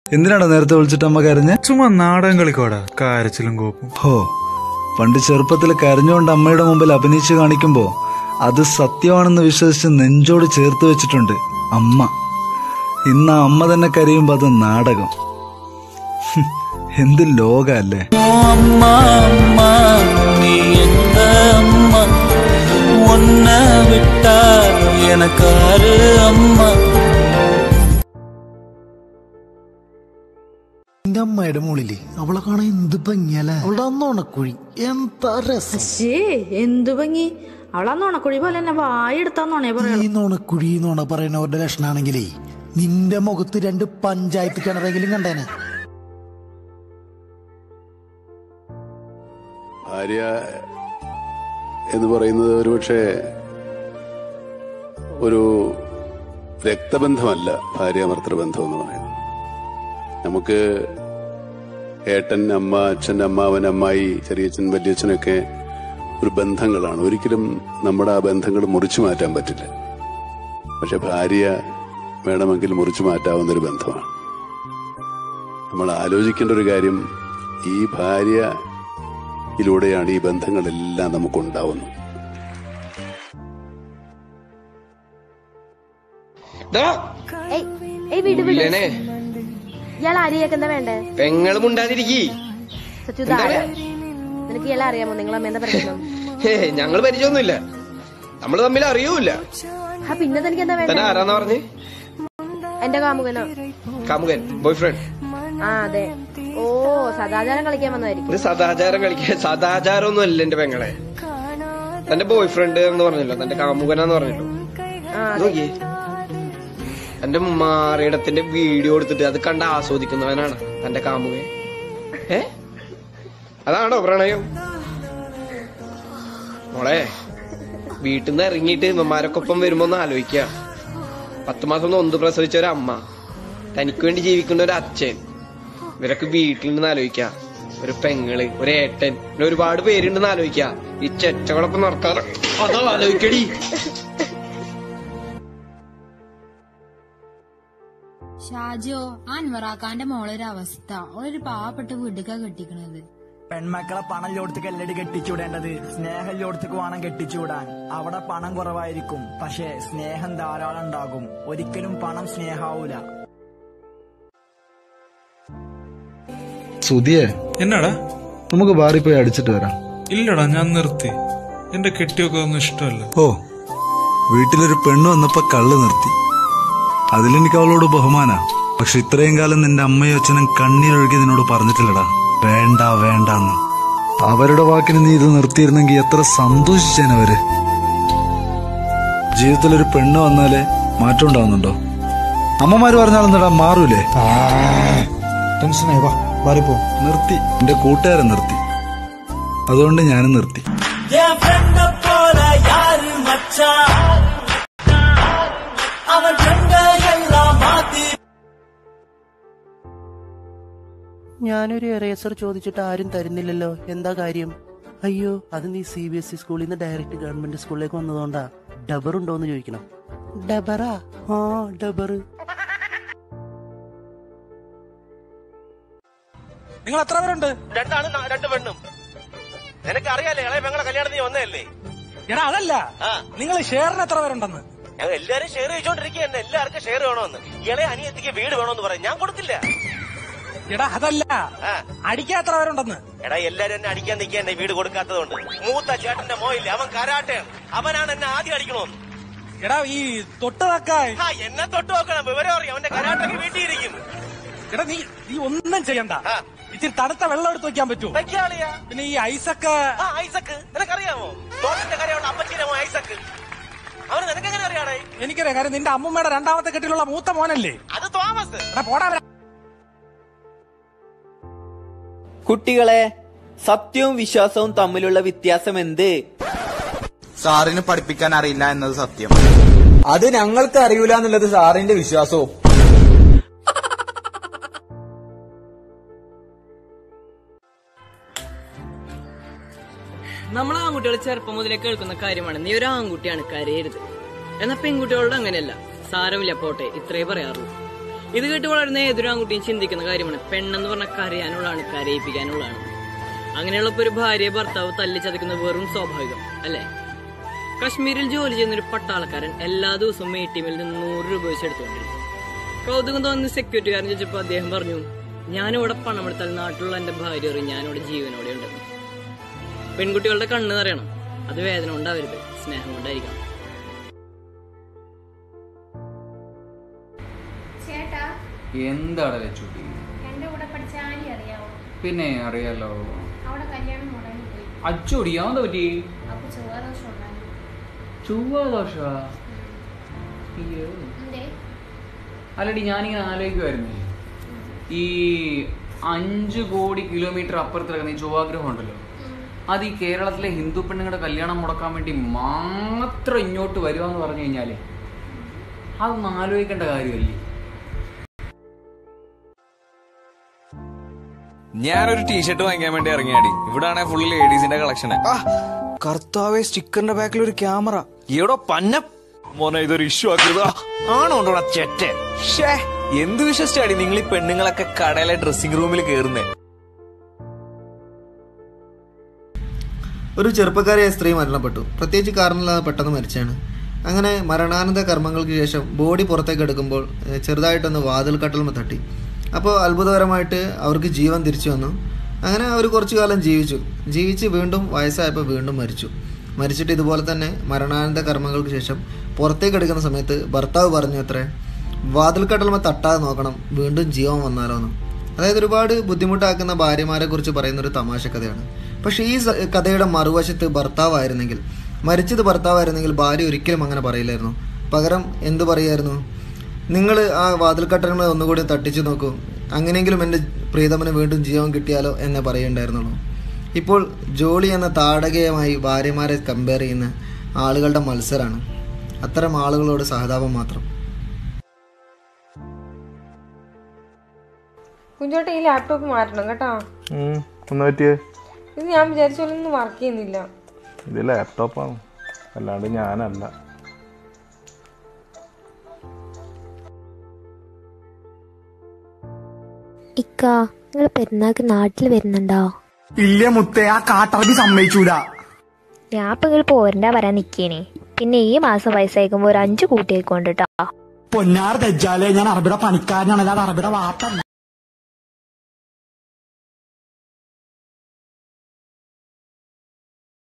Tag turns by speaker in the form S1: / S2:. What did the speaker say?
S1: എന്തിനാടാ നേരത്തെ വിളിച്ചിട്ട് അമ്മ കരഞ്ഞ്
S2: ചുമ്മാ നാടകം കളിക്കോടാ കാരച്ചിലും കോപ്പും
S1: ഹോ പണ്ട് ചെറുപ്പത്തിൽ കരഞ്ഞുകൊണ്ട് അമ്മയുടെ മുമ്പിൽ അഭിനയിച്ചു കാണിക്കുമ്പോ അത് സത്യമാണെന്ന് വിശ്വസിച്ച് നെഞ്ചോട് ചേർത്ത് വെച്ചിട്ടുണ്ട് അമ്മ ഇന്ന് ആ അമ്മ തന്നെ കരയുമ്പോ അത് നാടകം ഹും, എന്ത് ലോകല്ലേ
S3: அம்மா அம்மா நீ எந்த அம்மா உன்ன விட்டா எனக்காரு அம்மா
S4: എന്റെ അമ്മയുടെ മോളില് അവളെ കാണാൻ എന്ത് ഭംഗിയല്ലേ അവളുടെ അന്നോണക്കുഴി എന്താ രസം
S5: ശ്ശേ എന്തു ഭംഗി അവളാ നുണക്കുഴി പോലെ തന്നെ വായെടുത്താന്നോണേ പറയണം
S4: ഈ നോണക്കുഴി നോണ പറയുന്നവരുടെ ലക്ഷണാണെങ്കിലേ നിന്റെ മുഖത്ത് രണ്ട് പഞ്ചായത്ത് കിണറെങ്കിലും കണ്ടേനെ
S6: ഭാര്യ എന്ന് പറയുന്നത് ഒരുപക്ഷെ ഒരു രക്തബന്ധമല്ല ഭാര്യ ഭർത്തൃബന്ധം എന്ന് പറയുന്നത് നമുക്ക് ഏട്ടൻ അമ്മ അച്ഛൻ അമ്മാവൻ അമ്മായി ചെറിയച്ഛൻ വലിയച്ഛനൊക്കെ ഒരു ബന്ധങ്ങളാണ് ഒരിക്കലും നമ്മുടെ ആ ബന്ധങ്ങൾ മുറിച്ചു മാറ്റാൻ പറ്റില്ല പക്ഷെ ഭാര്യ വേണമെങ്കിൽ മുറിച്ചു മാറ്റാവുന്ന ഒരു ബന്ധമാണ് നമ്മൾ ആലോചിക്കേണ്ട ഒരു കാര്യം ഈ ഭാര്യയിലൂടെയാണ് ഈ ബന്ധങ്ങളെല്ലാം നമുക്കുണ്ടാവുന്നത്
S7: ഏയ് ഏയ് വിട് വിട് ഇയാൾ ആരെയൊക്കെ വേണ്ടേ
S8: പെങ്ങളും ഉണ്ടാതിരിക്കേ
S7: സച്ചുദാര നിനക്ക് ഇയാളെ അറിയാമോ നിങ്ങളമ്മ എന്താ പറയുന്നത്
S8: ഞങ്ങള് പരിചയമൊന്നുമില്ല നമ്മള് തമ്മിൽ അറിയൂല
S7: ആ പിന്നെ തനിക്ക് എന്താ
S8: തന്നെ
S7: വേണ്ടേ
S8: ആരാന്നാ പറഞ്ഞേ
S7: എന്റെ കാമുകനോ
S8: കാമുകൻ ബോയ് ഫ്രണ്ട്
S7: ആ അതെ ഓ സദാചാരം കളിക്കാൻ വന്നതായിരിക്കും
S8: ഇത് സദാചാരം കളിക്കാൻ സദാചാരം ഒന്നും അല്ല എന്റെ പെങ്ങളെ തന്റെ ബോയ് ഫ്രണ്ട് എന്ന് പറഞ്ഞല്ലോ തന്റെ കാമുകനാന്ന് പറഞ്ഞല്ലോ
S7: ആ
S8: ഇത് നോക്കിയേ തന്റെ മാറിയിടത്തിന്റെ വീഡിയോ എടുത്തിട്ട് അത് കണ്ട് ആസ്വദിക്കുന്നവനാണ് തന്റെ കാമുകൻ ഏ അതാണോ പ്രണയം മോളെ വീട്ടിൽ നിന്ന് ഇറങ്ങിയിട്ട് ഇമ്മമാരൊക്കെ ഒപ്പം വരുമ്പോ ഒന്ന് ആലോചിക്കുക പത്ത് മാസം നൊന്ത് പ്രസവിച്ച ഒരു അമ്മ തനിക്ക് വേണ്ടി ജീവിക്കുന്ന ഒരു അച്ഛൻ ഇവരൊക്കെ വീട്ടിൽ നിന്ന് ആലോചിക്കുക ഒരു പെങ്ങള് ഒരു ഏട്ടൻ പിന്നെ ഒരുപാട് പേരുണ്ടെന്ന് ആലോചിക്കുക ഈ ചെറ്റകളൊപ്പം നടക്കാറ് അതോ ആലോചിക്കടി
S9: ഷാജോ ആ അൻവറാക്കാന്റെ മോളൊരു അവസ്ഥ ഒരു പാവപ്പെട്ട വീട്ടിക്കാ കെട്ടിക്കണത്
S10: പെൺമക്കളെ പണം ലോടത്ത് കല്ലടി കെട്ടിച്ചുവിടേണ്ടത് സ്നേഹം ലോടത്തേക്ക് വേണം കെട്ടിച്ചുവിടാൻ അവിടെ പണം കുറവായിരിക്കും പക്ഷേ സ്നേഹം ധാരാളം ഉണ്ടാകും ഒരിക്കലും പണം സ്നേഹാവൂല
S1: സുതിയെ
S2: എന്നാടാ
S1: നമുക്ക് ബാറിൽ പോയി അടിച്ചിട്ട് വരാം
S2: ഇല്ലടാ ഞാൻ നിർത്തി എന്റെ കെട്ടിയൊക്കെ ഒന്നും ഇഷ്ടമല്ല
S1: ഓ വീട്ടിലൊരു പെണ്ണ് വന്നപ്പോ കള്ള് നിർത്തി അതിലെനിക്ക് അവളോട് ബഹുമാന പക്ഷെ ഇത്രയും കാലം നിന്റെ അമ്മയും അച്ഛനും കണ്ണീരൊഴുകി നിന്നോട് പറഞ്ഞിട്ടില്ലടാ വേണ്ട വേണ്ടെന്ന് അവരുടെ വാക്കിന് നീ ഇത് നിർത്തിയിരുന്നെങ്കിൽ എത്ര സന്തോഷിച്ചേനവര് ജീവിതത്തിൽ ഒരു പെണ്ണ് വന്നാലേ മാറ്റം ഉണ്ടാവുന്നുണ്ടോ അമ്മമാര് പറഞ്ഞാലെന്താടാ മാറൂലേ
S4: ടെൻഷനായി വാ ബാറി പോ
S1: നിർത്തി എന്റെ കൂട്ടുകാരൻ നിർത്തി അതുകൊണ്ട് ഞാനും നിർത്തി
S3: என் ஃப்ரெண்ட போல யாரு மச்சான் அவன் ஃப்ரெண்ட எல்லாம் மாத்தி
S11: ഞാനൊരു എറേസർ ചോദിച്ചിട്ട് ആരും തരുന്നില്ലല്ലോ എന്താ കാര്യം അയ്യോ അത് നീ സി ബി എസ് ഇ സ്കൂളിൽ നിന്ന് ഡയറക്റ്റ് ഗവൺമെന്റ് സ്കൂളിലേക്ക് വന്നതുകൊണ്ടാ ഡബർ ഉണ്ടോന്ന് ചോദിക്കണം ഡബറാ ആ ഡബർ
S10: നിങ്ങൾ എത്ര പേരുണ്ട്
S8: രണ്ടാണ് രണ്ട് പെണ്ണും നിനക്ക് അറിയാലേ ഇളയ പെങ്ങളെ കല്യാണത്തിന് വന്നതല്ലേ
S10: എടാ അതല്ല നിങ്ങൾ ഷെയറിന് എത്ര പേരുണ്ടെന്ന്
S8: ഞങ്ങൾ എല്ലാരും ഷെയർ ചെയ്തോണ്ടിരിക്കുകയല്ലേ എല്ലാവർക്കും ഷെയർ വേണമെന്ന് ഇളയ അനിയത്തിക്ക് വീട് വേണമെന്ന് പറയും ഞാൻ കൊടുത്തില്ല
S10: എടാ അതല്ല അടിക്കാൻ എത്ര പേരുണ്ടെന്ന്
S8: എടാ എല്ലാരും എന്നെ അടിക്കാൻ നിൽക്കാൻ വീട് കൊടുക്കാത്തതുകൊണ്ട് മൂത്ത ചേട്ടന്റെ മോയില്ലേ അവൻ കരാട്ടയാണ് അവനാണ് എന്നെ ആദ്യം അടിക്കണമെന്ന്
S10: എടാ ഈ തൊട്ട് വെക്കാൻ
S8: ആ, എന്നെ തൊട്ട് നോക്കണം വിവരം അറിയാം അവന്റെ കരാട്ടൊക്കെ വീട്ടിൽ ഇരിക്കും
S10: എടാ നീ നീ ഒന്നും ചെയ്യണ്ട ഇച്ചിരി തണുത്ത വെള്ളം എടുത്ത് വെക്കാൻ പറ്റുമോ
S8: വെക്കാളിയാ
S10: പിന്നെ ഈ ഐസൊക്കെ
S8: ആ ഐസക്ക് നിനക്കറിയാമോ തോട്ടത്തിന്റെ കരയോണ്ട് അപ്പച്ചിന്റെ മോ ഐസക്ക് അവന് നിനക്കെങ്ങനെ അറിയാടേ
S10: എനിക്കറിയാം കാര്യം നിന്റെ അമ്മൂമ്മയുടെ രണ്ടാമത്തെ കെട്ടിലുള്ള മൂത്ത മോനല്ലേ
S8: അത് തോമസ്
S10: എടാ പോടാ വരാ.
S12: കുട്ടികളെ സത്യവും വിശ്വാസവും തമ്മിലുള്ള വ്യത്യാസം എന്ത്
S13: സാറിന് പഠിപ്പിക്കാൻ അറിയില്ല എന്നത് സത്യം
S14: അത് ഞങ്ങൾക്ക് അറിയൂല എന്നുള്ളത് സാറിന്റെ വിശ്വാസവും
S15: നമ്മൾ ആൺകുട്ടികൾ ചെറുപ്പം മുതലേ കേൾക്കുന്ന കാര്യമാണ് നീ ഒരു ആൺകുട്ടിയാണ് കരയരുത് എന്നാ പെൺകുട്ടികളോട് അങ്ങനെയല്ല സാരമില്ല പോട്ടെ ഇത്രേ പറയാറുള്ളൂ ഇത് കേട്ട് വളരുന്ന ഏതൊരു ആൺകുട്ടിയും ചിന്തിക്കുന്ന കാര്യമാണ് പെണ്ണെന്ന് പറഞ്ഞാൽ കരയാനുള്ളതാണ് കരയിപ്പിക്കാനുള്ളതാണ് അങ്ങനെയുള്ളപ്പോ ഒരു ഭാര്യയെ ഭർത്താവ് തല്ലി ചതക്കുന്നത് വെറും സ്വാഭാവികം അല്ലേ കശ്മീരിൽ ജോലി ചെയ്യുന്ന ഒരു പട്ടാളക്കാരൻ എല്ലാ ദിവസവും എ ടി എമ്മിൽ നിന്ന് നൂറ് രൂപ വെച്ച് എടുത്തുകൊണ്ടിരുന്നു കൗതുകം തോന്നുന്ന സെക്യൂരിറ്റിക്കാരൻ ചോദിച്ചപ്പോൾ അദ്ദേഹം പറഞ്ഞു ഞാനിവിടെ പണമെടുത്താൽ നാട്ടിലുള്ള എന്റെ ഭാര്യ അറിയും ഞാനിവിടെ ജീവനോടെ ഉണ്ടെന്ന് പെൺകുട്ടികളുടെ കണ്ണ് നിറയണം അത് വേദന കൊണ്ടാവരുത് സ്നേഹം കൊണ്ടായിരിക്കണം
S16: ചേട്ടാ
S17: എന്താണ് ലച്ചുട്ടി
S16: എന്റെ കൂടെ പഠിച്ച ആനി അറിയാവോ
S17: പിന്നെ അറിയാലോ
S16: അവിടെ കല്യാണം മുടങ്ങി പോയി
S17: അച്ചോടിയാന്താ പറ്റി
S16: അപ്പൊ ചൊവ്വാദോഷം ഉണ്ടായിരുന്നു
S17: ചൊവ്വാദോഷ അയ്യോ
S16: എന്തേ
S17: അല്ലടി ഞാനിങ്ങനെ ആലോചിക്കുമായിരുന്നു ഈ അഞ്ച് കോടി കിലോമീറ്റർ അപ്പുറത്ത് കിടക്കുന്ന ഈ ചൊവ്വാഗ്രഹം ഉണ്ടല്ലോ അത് ഈ കേരളത്തിലെ ഹിന്ദു പെണ്ണുങ്ങളുടെ കല്യാണം മുടക്കാൻ വേണ്ടി മാത്രം ഇങ്ങോട്ട് വരുവാന്ന് പറഞ്ഞു കഴിഞ്ഞാല് അതൊന്നും ആലോചിക്കേണ്ട കാര്യമല്ലേ
S18: ഞാനൊരു ടീഷർട്ട് വാങ്ങിക്കാൻ വേണ്ടി ഇറങ്ങിയാടി ഇവിടെ ഫുള്ള് ലേഡീസിന്റെ കളക്ഷന് കർത്താവേ സ്റ്റിക്കറിന്റെ ബാക്കിൽ ഒരു ക്യാമറ എവിടെ പന്ന മോനെ ഇതൊരു ഇഷ്യൂ ആക്കരുത് ആണോണ്ടോടാ ചെറ്റെ ഷേ എന്ത് വിശ്വസിച്ചാടി നിങ്ങൾ ഈ പെണ്ണുങ്ങളൊക്കെ കടയിലെ ഡ്രസ്സിംഗ് റൂമിൽ കയറുന്നേ
S19: ഒരു ചെറുപ്പക്കാരിയായ സ്ത്രീ മരണപ്പെട്ടു പ്രത്യേകിച്ച് കാരണമില്ലാതെ പെട്ടെന്ന് മരിച്ചാണ് അങ്ങനെ മരണാനന്ത കർമ്മങ്ങൾക്ക് ശേഷം ബോഡി പുറത്തേക്ക് എടുക്കുമ്പോൾ ഏഹ്, ചെറുതായിട്ടൊന്ന് വാതിൽ കട്ടൽമ തട്ടി അപ്പോൾ അത്ഭുതകരമായിട്ട് അവർക്ക് ജീവൻ തിരിച്ചു വന്നു അങ്ങനെ അവർ കുറച്ചു കാലം ജീവിച്ചു ജീവിച്ച് വീണ്ടും വയസ്സായപ്പോൾ വീണ്ടും മരിച്ചു മരിച്ചിട്ട് ഇതുപോലെ തന്നെ മരണാനന്ത കർമ്മങ്ങൾക്ക് ശേഷം പുറത്തേക്ക് എടുക്കുന്ന സമയത്ത് ഭർത്താവ് പറഞ്ഞു അത്രേ വാതിൽ കട്ടൽമ തട്ടാതെ നോക്കണം വീണ്ടും ജീവൻ വന്നാലോ എന്ന് അതായത് ഒരുപാട് ബുദ്ധിമുട്ടാക്കുന്ന ഭാര്യമാരെ കുറിച്ച് പറയുന്ന ഒരു തമാശ കഥയാണ് പക്ഷേ ഈ സ- കഥയുടെ മറുവശത്ത് ഭർത്താവായിരുന്നെങ്കിൽ മരിച്ചത് ഭർത്താവായിരുന്നെങ്കിൽ ഭാര്യ ഒരിക്കലും അങ്ങനെ പറയില്ലായിരുന്നു പകരം എന്തു പറയായിരുന്നു നിങ്ങൾ ആ വാതിൽ കട്ടന്മേ ഒന്നുകൂടി തട്ടിച്ചു നോക്കൂ അങ്ങനെയെങ്കിലും എൻ്റെ പ്രീതമന് വീണ്ടും ജീവൻ കിട്ടിയാലോ എന്നേ പറയുണ്ടായിരുന്നുള്ളൂ ഇപ്പോൾ ജോളി എന്ന താടകയുമായി ഭാര്യമാരെ കമ്പയർ ചെയ്യുന്ന ആളുകളുടെ മത്സരമാണ് അത്തരം ആളുകളോട് സഹതാപം മാത്രം
S20: കുഞ്ചോട്ടെ ഈ ലാപ്ടോപ്പ് മാറ്റണം കേട്ടോ
S21: ഒന്ന് പറ്റിയേ
S20: ഇത് ഞാൻ വിചാരിച്ച പോലെ ഒന്നും വർക്ക് ചെയ്യുന്നില്ല
S21: ഇത് ലാപ്ടോപ്പാണ് അല്ലാണ്ട് ഞാനല്ല
S22: ഇക്ക നിങ്ങൾ പെരുന്നാൾക്ക് നാട്ടിൽ വരുന്നുണ്ടോ
S10: ഇല്ല മുത്തേ ആ കാട്ടറബി സമ്മതിച്ചൂല
S22: ഞാൻ ഇപ്പൊ നിങ്ങൾ പോരണ്ട വരാൻ നിക്കേനെ പിന്നെ ഈ മാസം പൈസ അയക്കുമ്പോ ഒരു അഞ്ചു കൂട്ടി ആയിക്കോണ്ടിട്ടോ
S10: പൊന്നാർ തെജാലേ ഞാൻ അറബിയുടെ പണിക്കാരനാണ് അല്ലാതെ അറബിയുടെ വാപ്പല്ല